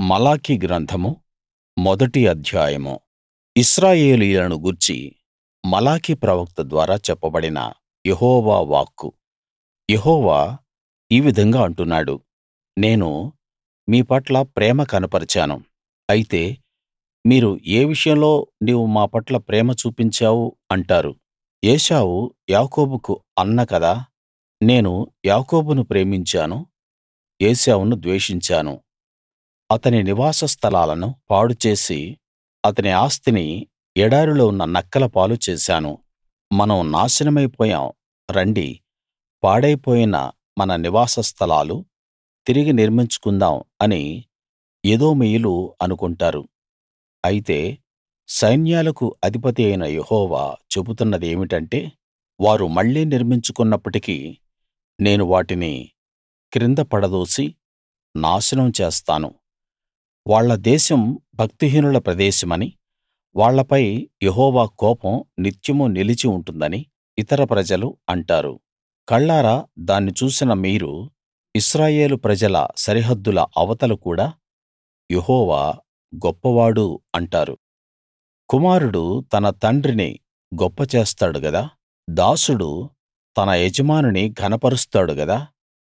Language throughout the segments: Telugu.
మలాకి గ్రంథము మొదటి అధ్యాయము ఇశ్రాయేలీయులను గూర్చి మలాకి ప్రవక్త ద్వారా చెప్పబడిన యెహోవా వాక్కు యెహోవా ఈ విధంగా అంటున్నాడు నేను మీ పట్ల ప్రేమ కనపరిచాను అయితే మీరు ఏ విషయంలో నీవు మా పట్ల ప్రేమ చూపించావు అంటారు ఏశావు యాకోబుకు అన్న కదా నేను యాకోబును ప్రేమించాను ఏశావును ద్వేషించాను అతని నివాస స్థలాలను పాడుచేసి అతని ఆస్తిని ఎడారిలో ఉన్న నక్కల పాలు చేశాను మనం నాశనమైపోయాం రండి పాడైపోయిన మన నివాస స్థలాలు తిరిగి నిర్మించుకుందాం అని ఎదోమీయులు అనుకుంటారు అయితే సైన్యాలకు అధిపతియైన యెహోవా చెబుతున్నదేమిటంటే వారు మళ్ళీ నిర్మించుకున్నప్పటికీ నేను వాటిని క్రింద పడదోసి నాశనం చేస్తాను వాళ్ళ దేశం భక్తిహీనుల ప్రదేశమని వాళ్ళపై యెహోవా కోపం నిత్యమూ నిలిచి ఉంటుందని ఇతర ప్రజలు అంటారు కళ్ళారా దాన్ని చూసిన మీరు ఇశ్రాయేలు ప్రజల సరిహద్దుల అవతల కూడా యెహోవా గొప్పవాడు అంటారు కుమారుడు తన తండ్రిని గొప్ప చేస్తాడు గదా దాసుడు తన యజమానుని ఘనపరుస్తాడు గదా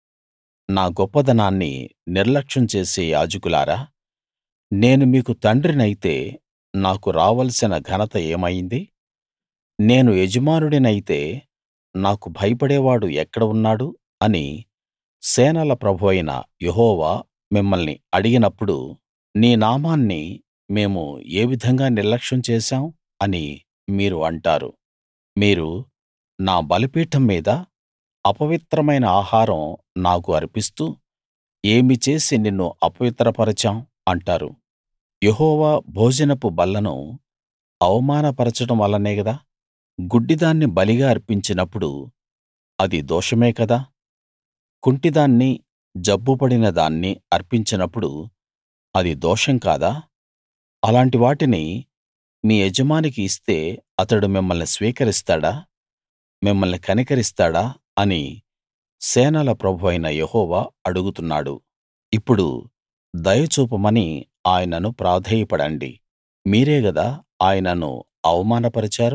నా గొప్పదనాన్ని నిర్లక్ష్యం చేసే యాజకులారా నేను మీకు తండ్రినైతే నాకు రావలసిన ఘనత ఏమయింది నేను యజమానుడినైతే నాకు భయపడేవాడు ఎక్కడ ఉన్నాడు అని సేనల ప్రభువైన యెహోవా మిమ్మల్ని అడిగినప్పుడు నీ నామాన్ని మేము ఏ విధంగా నిర్లక్ష్యం చేశాం అని మీరు అంటారు మీరు నా బలిపీఠం మీద అపవిత్రమైన ఆహారం నాకు అర్పిస్తూ ఏమి చేసి నిన్ను అపవిత్రపరచాం అంటారు యెహోవా భోజనపు బల్లను అవమానపరచడం వల్లనే గదా గుడ్డిదాన్ని బలిగా అర్పించినప్పుడు అది దోషమే కదా కుంటిదాన్ని జబ్బుపడిన దాన్ని అర్పించినప్పుడు అది దోషం కాదా అలాంటి వాటిని మీ యజమానికి ఇస్తే అతడు మిమ్మల్ని స్వీకరిస్తాడా మిమ్మల్ని కనికరిస్తాడా అని సేనల ప్రభువైన యెహోవా అడుగుతున్నాడు ఇప్పుడు దయ చూపమని ఆయనను ప్రాధేయపడండి మీరే గదా ఆయనను అవమానపరిచారు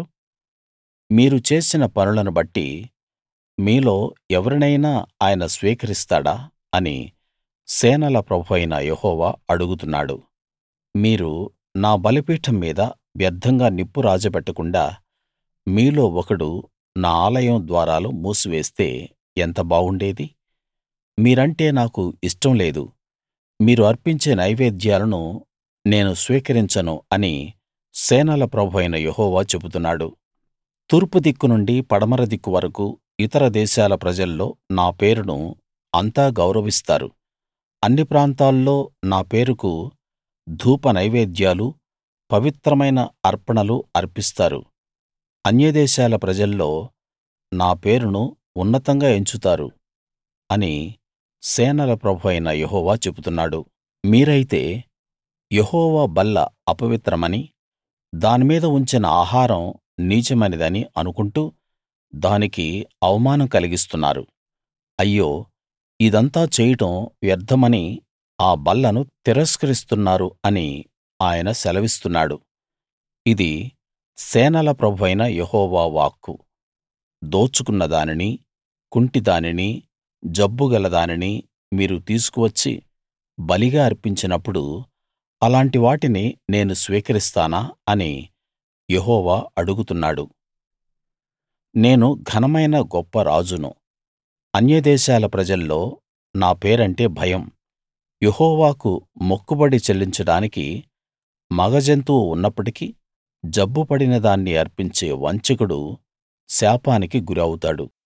మీరు చేసిన పనులను బట్టి మీలో ఎవరినైనా ఆయన స్వీకరిస్తాడా అని సేనల ప్రభువైన యెహోవా అడుగుతున్నాడు మీరు నా బలిపీఠం మీద వ్యర్థంగా నిప్పు రాజబెట్టకుండా మీలో ఒకడు నా ఆలయం ద్వారాలు మూసివేస్తే ఎంత బాగుండేది మీరంటే నాకు ఇష్టం లేదు మీరు అర్పించే నైవేద్యాలను నేను స్వీకరించను అని సేనల ప్రభువైన యెహోవా చెబుతున్నాడు తూర్పు దిక్కు నుండి పడమర దిక్కు వరకూ ఇతర దేశాల ప్రజల్లో నా పేరును అంతా గౌరవిస్తారు అన్ని ప్రాంతాల్లో నా పేరుకు ధూప నైవేద్యాలు పవిత్రమైన అర్పణలు అర్పిస్తారు అన్యదేశాల ప్రజల్లో నా పేరును ఉన్నతంగా ఎంచుతారు అని సేనల ప్రభువైన యెహోవా చెబుతున్నాడు మీరైతే యెహోవా బల్ల అపవిత్రమని దానిమీద ఉంచిన ఆహారం నీచమైనదని అనుకుంటూ దానికి అవమానం కలిగిస్తున్నారు అయ్యో ఇదంతా చేయడం వ్యర్థమని ఆ బల్లను తిరస్కరిస్తున్నారు అని ఆయన సెలవిస్తున్నాడు ఇది సేనల ప్రభువైన యెహోవా వాక్కు దోచుకున్న దానినీ కుంటిదానినీ జబ్బుగల దానినీ మీరు తీసుకువచ్చి బలిగా అర్పించినప్పుడు అలాంటి వాటిని నేను స్వీకరిస్తానా అని యెహోవా అడుగుతున్నాడు నేను ఘనమైన గొప్ప రాజును అన్యదేశాల ప్రజల్లో నా పేరంటే భయం యెహోవాకు మొక్కుబడి చెల్లించడానికి మగ జంతువు ఉన్నప్పటికీ జబ్బుపడిన దాన్ని అర్పించే వంచకుడు శాపానికి గురి అవుతాడు